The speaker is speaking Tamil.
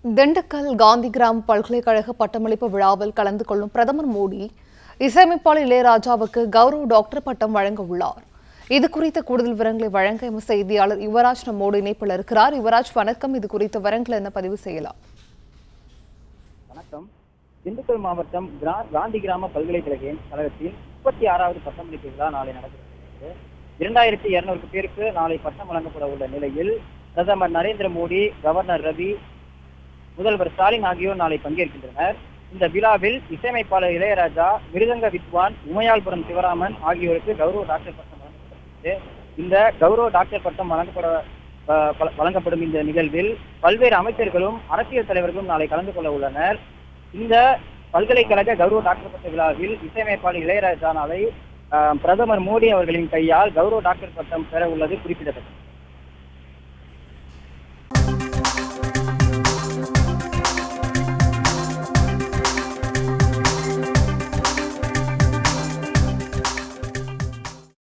திண்டுக்கல் காந்திகிராம் பல்கலைக்கழக பட்டமளிப்பு விழாவில் கலந்து கொள்ளும் பிரதமர் மோடி இசையமைப்பாளர் இளையராஜாவுக்கு கௌரவ டாக்டர் பட்டம் வழங்க உள்ளார் இது குறித்த கூடுதல் விவரங்களை வழங்க எமது செய்தியாளர் யுவராஜ் நம்மோடு இணைப்பில் இருக்கிறார் யுவராஜ் வணக்கம் இது குறித்த விவரங்களை என்ன பதிவு செய்யலாம் வணக்கம் திண்டுக்கல் மாவட்டம் கிரா- காந்தி கிராம பல்கலைக்கழக கழகத்தில் முப்பத்தி ஆறாவது பட்டமளிப்பு விழா நாளை நடைபெறுகிறது இரண்டாயிரத்தி இருநூறு பேருக்கு நாளை பட்டம் வழங்கப்பட உள்ள நிலையில் பிரதமர் நரேந்திர மோடி கவர்னர் ரவி முதல்வர் ஸ்டாலின் ஆகியோர் நாளை பங்கேற்கின்றனர் இந்த விழாவில் இசையமைப்பாளர் இளையராஜா மிருதங்க வித்வான் உமையாள்புரம் சிவராமன் ஆகியோருக்கு கௌரவ டாக்டர் பட்டம் வழங்கப்படுகிறது இந்த கௌரவ டாக்டர் பட்டம் வழங்கப்பட அஹ், பல- வழங்கப்படும் இந்த நிகழ்வில் பல்வேறு அமைச்சர்களும் அரசியல் தலைவர்களும் நாளை கலந்து கொள்ள உள்ளனர் இந்த பல்கலைக்கழக கௌரவ டாக்டர் பட்ட விழாவில் இசையமைப்பாளர் இளையராஜா நாளை அஹ், பிரதமர் மோடி அவர்களின் கையால் கௌரவ டாக்டர் பட்டம் பெற உள்ளது குறிப்பிடத்தக்கது